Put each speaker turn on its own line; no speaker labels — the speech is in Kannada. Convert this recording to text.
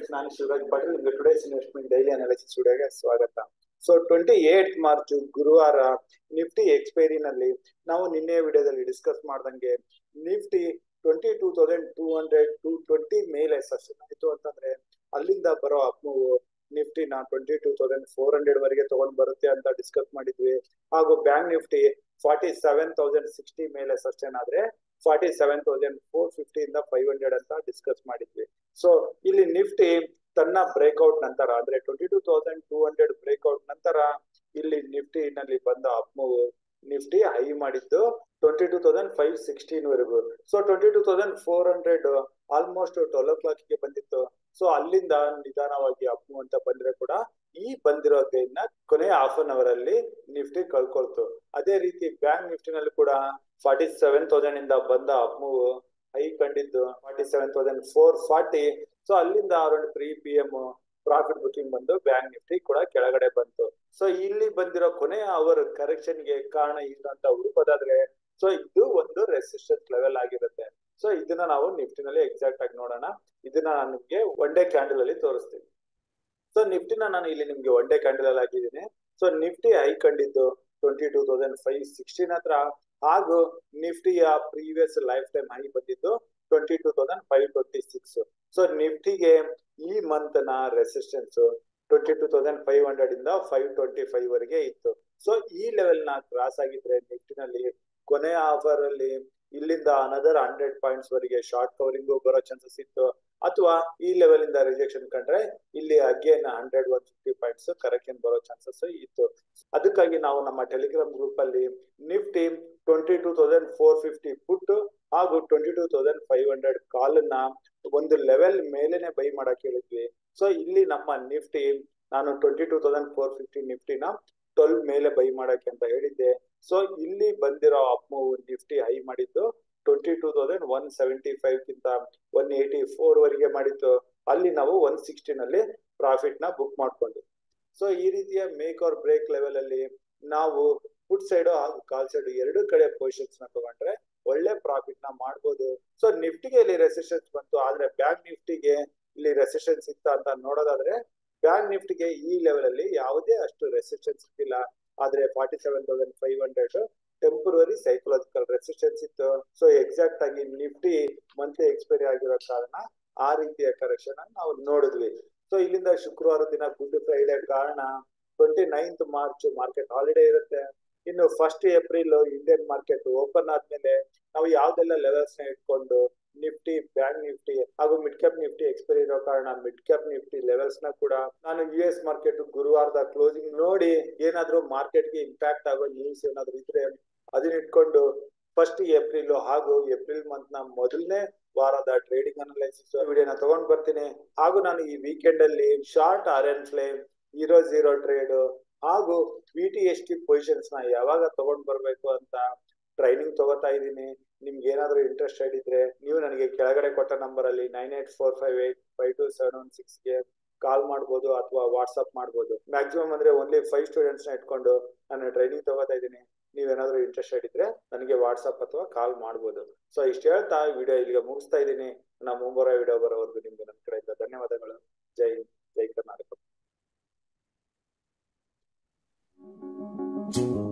ಫ್ರೆಂಡ್ಸ್ ನಾನು ಶಿವರಾಜ್ ಪಾಟೀಲ್ ನಿಮಗೆ ಟುಡೇಸ್ ಇನ್ವೆಸ್ಟ್ಮೆಂಟ್ ಡೈಲಿ ಅನಾಲಿಸಿಸ್ ವಿಡಿಯೋಗೆ ಸ್ವಾಗತ ಸೊ ಟ್ವೆಂಟಿ ಏಟ್ ಮಾರ್ಚ್ ಗುರುವಾರ ನಿಫ್ಟಿ ಎಕ್ಸ್ಪೈರಿನಲ್ಲಿ ನಾವು ನಿನ್ನೆ ವಿಡಿಯೋದಲ್ಲಿ ಡಿಸ್ಕಸ್ ಮಾಡ್ದಂಗೆ Nifty twenty two thousand two hundred to twenty ಮೇಲೆ ಸಸ್ಟೈನ್ ಆಯಿತು ಅಂತಂದ್ರೆ ಅಲ್ಲಿಂದ ಬರೋ ಅಪ್ ನಿಫ್ಟಿನ twenty two thousand four hundred ವರೆಗೆ ತಗೊಂಡ್ ಬರುತ್ತೆ ಅಂತ ಡಿಸ್ಕಸ್ ಮಾಡಿದ್ವಿ ಹಾಗೂ bank Nifty forty seven thousand sixty ಮೇಲೆ ಸಸ್ಟೈನ್ ಆದ್ರೆ forty seven thousand four fifty ಇಂದ ಫೈವ್ ಹಂಡ್ರೆಡ್ ಅಂತ ಡಿಸ್ಕಸ್ ಮಾಡಿದ್ವಿ ಸೊ ಇಲ್ಲಿ ನಿಫ್ಟಿ ತನ್ನ ಬ್ರೇಕ್ಔಟ್ ನಂತರ ಅಂದ್ರೆ twenty two thousand two hundred breakout ನಂತರ ಇಲ್ಲಿ ನಿಫ್ಟಿ ನಲ್ಲಿ ಬಂದ ಅಪ್ ಮೂವ್ ನಿಫ್ಟಿ ಹೈ ಮಾಡಿದ್ದು twenty two thousand five sixteen ವರೆಗೂ so twenty two thousand four hundred almost twelve o'clock ಗೆ ಬಂದಿತ್ತು ಸೊ ಅಲ್ಲಿಂದ ನಿಧಾನವಾಗಿ ಅಪ್ ಮೂವ್ ಅಂತ ಬಂದ್ರೆ ಕೂಡ ಈ ಬಂದಿರೋ ಗೈನ್ ನ ಕೊನೆಯ ಹಾಫ್ ಅನ್ ಅವರ್ ಅಲ್ಲಿ ನಿಫ್ಟಿ ಕಳ್ಕೊಳ್ತು ಅದೇ ರೀತಿ ಬ್ಯಾಂಕ್ ನಿಫ್ಟಿನಲ್ಲಿ ಕೂಡ ಫಾರ್ಟಿ ಸೆವೆನ್ ತೌಸಂಡ್ ಇಂದ ಬಂದ ಅಪ್ ಮೂವ್ ಹೈ ಕಂಡಿದ್ದು forty seven thousand four forty so ಅಲ್ಲಿಂದ around three P M profit booking ಬಂದು ಬ್ಯಾಂಕ್ ನಿಫ್ಟಿ ಕೂಡ ಕೆಳಗಡೆ ಬಂತು ಸೊ ಇಲ್ಲಿ ಬಂದಿರೋ ಕೊನೆಯ ಅವರ್ ಕರೆಕ್ಷನ್ ಗೆ ಕಾರಣ ಇಲ್ಲ ಅಂತ ಹುಡುಕೋದಾದ್ರೆ ಸೊ ಇದು ಒಂದು ರೆಸಿಸ್ಟೆನ್ಸ್ ಲೆವೆಲ್ ಆಗಿರುತ್ತೆ ಸೊ ಇದನ್ನ ನಾವು ನಿಫ್ಟಿನಲ್ಲಿ ಎಕ್ಸಾಕ್ಟ್ ಆಗಿ ನೋಡೋಣ ಇದನ್ನ ನಾನು ನಿಮ್ಗೆ ಒನ್ ಡೇ ಕ್ಯಾಂಡಲ್ ಅಲ್ಲಿ ತೋರಿಸ್ತೀನಿ ಸೊ ನಿಫ್ಟಿನ ನಾನು ಇಲ್ಲಿ ನಿಮ್ಗೆ ಒನ್ ಡೇ ಕ್ಯಾಂಡಲ್ ಅಲ್ಲಿ ಹಾಕಿದ್ದೀನಿ ಸೊ ನಿಫ್ಟಿ ಹೈ ಕಂಡಿದ್ದು twenty two thousand five sixteen ಹತ್ರ ಹಾಗೂ ನಿಫ್ಟಿಯ ಪ್ರೀವಿಯಸ್ ಲೈಫ್ ಟೈಮ್ ಹೈ ಬಂದಿದ್ದು twenty two thousand five twenty six so ನಿಫ್ಟಿಗೆ ಈ ಮಂತ್ ನ resistance twenty two thousand five hundred ಇಂದ ಫೈವ್ ಟ್ವೆಂಟಿ ಫೈವ್ ವರೆಗೆ ಇತ್ತು ಸೊ ಈ ಲೆವೆಲ್ ನ ಕ್ರಾಸ್ ಆಗಿದ್ರೆ ನಿಫ್ಟಿನಲ್ಲಿ ಕೊನೆಯ ಆಫರ್ ಅಲ್ಲಿ ಇಲ್ಲಿಂದ ಅನದರ್ ಹಂಡ್ರೆಡ್ ಪಾಯಿಂಟ್ಸ್ ವರೆಗೆ ಶಾರ್ಟ್ ಕವರಿಂಗ್ ಬರೋ ಚಾನ್ಸಸ್ ಇತ್ತು ಅಥವಾ ಈ ಲೆವೆಲ್ ಇಂದ ರಿಜೆಕ್ಷನ್ ಕಂಡ್ರೆ ಇಲ್ಲಿ again hundred one fifty points correction ಬರೋ ಚಾನ್ಸಸ್ ಇತ್ತು ಅದಕ್ಕಾಗಿ ನಾವು ನಮ್ಮ ಟೆಲಿಗ್ರಾಮ್ ಗ್ರೂಪ್ ಅಲ್ಲಿ Nifty twenty two thousand four fifty put ಹಾಗೂ twenty two thousand five hundred call ನ ಒಂದು ಲೆವೆಲ್ ಮೇಲೆನೆ ಬೈ ಮಾಡಕ್ ಹೇಳಿದ್ವಿ ಸೊ ಇಲ್ಲಿ ನಮ್ಮ ನಿಫ್ಟಿ ನಾನು twenty two thousand four fifty ನಿಫ್ಟಿನ ಟ್ವೆಲ್ ಮೇಲೆ ಬೈ ಮಾಡಕ್ಕೆ ಅಂತ ಹೇಳಿದ್ದೆ ಸೊ ಇಲ್ಲಿ ಬಂದಿರೋ ಅಪ್ ಮೂವ್ ನಿಫ್ಟಿ ಹೈ ಮಾಡಿದ್ದು twenty two thousand one seventy five ಗಿಂತ ಒನ್ ಏಯ್ಟಿ ಫೋರ್ ವರೆಗೆ ಮಾಡಿತ್ತು ಅಲ್ಲಿ ನಾವು ಒನ್ ಸಿಕ್ಸ್ಟೀನ್ ಅಲ್ಲಿ ಪ್ರಾಫಿಟ್ ನ ಬುಕ್ ಮಾಡ್ಕೊಂಡ್ವಿ ಸೊ ಈ ರೀತಿಯ ಮೇಕ್ ಆರ್ ಬ್ರೇಕ್ ಲೆವೆಲ್ ಅಲ್ಲಿ ನಾವು ಫುಡ್ ಸೈಡ್ ಹಾಗೂ ಕಾಲ್ ಸೈಡ್ ಎರಡು ಕಡೆ ಪೊಸಿಷನ್ಸ್ ನ ತಗೊಂಡ್ರೆ ಒಳ್ಳೆ ಪ್ರಾಫಿಟ್ ನ ಮಾಡ್ಬೋದು ಸೊ ನಿಫ್ಟಿಗೆ ಇಲ್ಲಿ ರೆಸಿಸ್ಟೆನ್ಸ್ ಬಂತು ಆದ್ರೆ ಬ್ಯಾಂಕ್ ನಿಫ್ಟಿಗೆ ಇಲ್ಲಿ ರೆಸಿಸ್ಟೆನ್ಸ್ ಇತ್ತ ಅಂತ ನೋಡೋದಾದ್ರೆ ಬ್ಯಾಂಕ್ ನಿಫ್ಟಿಗೆ ಈ ಲೆವೆಲ್ ಅಲ್ಲಿ ಯಾವುದೇ ಅಷ್ಟು ರೆಸಿಸ್ಟೆನ್ಸ್ ಇದ್ದಿಲ್ಲ ಆದ್ರೆ forty seven thousand five hundred temporary psychological resistance ಇತ್ತು ಸೊ ಎಕ್ಸಾಕ್ಟ್ ಆಗಿ ನಿಫ್ಟಿ ಮಂತ್ಲಿ ಎಕ್ಸ್ಪೈರಿ ಆಗಿರೋ ಕಾರಣ ಆ ರೀತಿಯ ಕರೆಕ್ಷನ್ ನಾವು ನೋಡಿದ್ವಿ ಸೊ ಇಲ್ಲಿಂದ ಶುಕ್ರವಾರ ದಿನ ಗುಡ್ ಫ್ರೈಡೆ ಕಾರಣ twenty ninth March market holiday ಇರುತ್ತೆ ಇನ್ನು first April Indian market open ಆದ್ಮೇಲೆ ನಾವು ಯಾವ್ದೆಲ್ಲ ಲೆವೆಲ್ಸ್ ನ ಇಟ್ಕೊಂಡು ನಿಫ್ಟಿ ಬ್ಯಾಂಕ್ ನಿಫ್ಟಿ ಹಾಗೂ ಮಿಡ್ ಕ್ಯಾಪ್ ನಿಫ್ಟಿ ಎಕ್ಸ್ಪೈರಿ ಇರೋ ಕಾರಣ ಮಿಡ್ ಕ್ಯಾಪ್ ನಿಫ್ಟಿ ಲೆವೆಲ್ಸ್ ನ ಕೂಡ ನಾನು ಯು ಎಸ್ ಮಾರ್ಕೆಟ್ ಗುರುವಾರದ ಕ್ಲೋಸಿಂಗ್ ನೋಡಿ ಏನಾದ್ರೂ ಮಾರ್ಕೆಟ್ ಗೆ ಇಂಪ್ಯಾಕ್ಟ್ ಆಗೋ ನ್ಯೂಸ್ ಏನಾದ್ರು ಇದ್ರೆ ಅದನ್ನ ಇಟ್ಕೊಂಡು ಫಸ್ಟ್ ಏಪ್ರಿಲ್ ಹಾಗೂ ಏಪ್ರಿಲ್ ಮಂತ್ ನ ಮೊದಲನೇ ವಾರದ ಟ್ರೇಡಿಂಗ್ ಅನಲೈಸಿಸ್ ವಿಡಿಯೋನ ತಗೊಂಡ್ ಬರ್ತೀನಿ ಹಾಗೂ ನಾನು ಈ ವೀಕೆಂಡ್ ಅಲ್ಲಿ short R N flame zero zero trade ಹಾಗೂ V T S T positions ನ ಯಾವಾಗ ತಗೊಂಡ್ ಬರ್ಬೇಕು ಅಂತ ಟ್ರೈನಿಂಗ್ ತಗೋತಾ ಇದ್ದೀನಿ ನಿಮ್ಗೆ ಏನಾದ್ರೂ ಇಂಟ್ರೆಸ್ಟೆಡ್ ಇದ್ರೆ ನೀವು ನನಗೆ ಕೆಳಗಡೆ ಕೊಟ್ಟ ನಂಬರ್ ಅಲ್ಲಿ nine eight four five eight five two seven one six ಗೆ ಕಾಲ್ ಮಾಡ್ಬೋದು ಅಥವಾ ವಾಟ್ಸ್ಆಪ್ ಮಾಡ್ಬೋದು ಮ್ಯಾಕ್ಸಿಮಮ್ ಅಂದ್ರೆ ಓನ್ಲಿ ಫೈವ್ ಸ್ಟೂಡೆಂಟ್ಸ್ ನ ಇಟ್ಕೊಂಡು ನಾನು ಟ್ರೈನಿಂಗ್ ತಗೋತಾ ಇದ್ದೀನಿ ನೀವೇನಾದ್ರೂ ಇಂಟ್ರೆಸ್ಟೆಡ್ ಇದ್ರೆ ನನಗೆ ವಾಟ್ಸ್ಆಪ್ ಅಥವಾ ಕಾಲ್ ಮಾಡ್ಬೋದು ಸೊ ಇಷ್ಟು ಹೇಳ್ತಾ ವಿಡಿಯೋ ಇಲ್ಲಿಗೆ ಮುಗಿಸ್ತಾ ಇದ್ದೀನಿ ನಮ್ಮ ಮುಂಬರೋ ವಿಡಿಯೋ ಬರೋವರೆಗೂ ನಿಮ್ಗೆ ನನ್ನ ಕಡೆಯಿಂದ ಧನ್ಯವಾದಗಳು ಜೈ ಜೈ ಕರ್ನಾಟಕ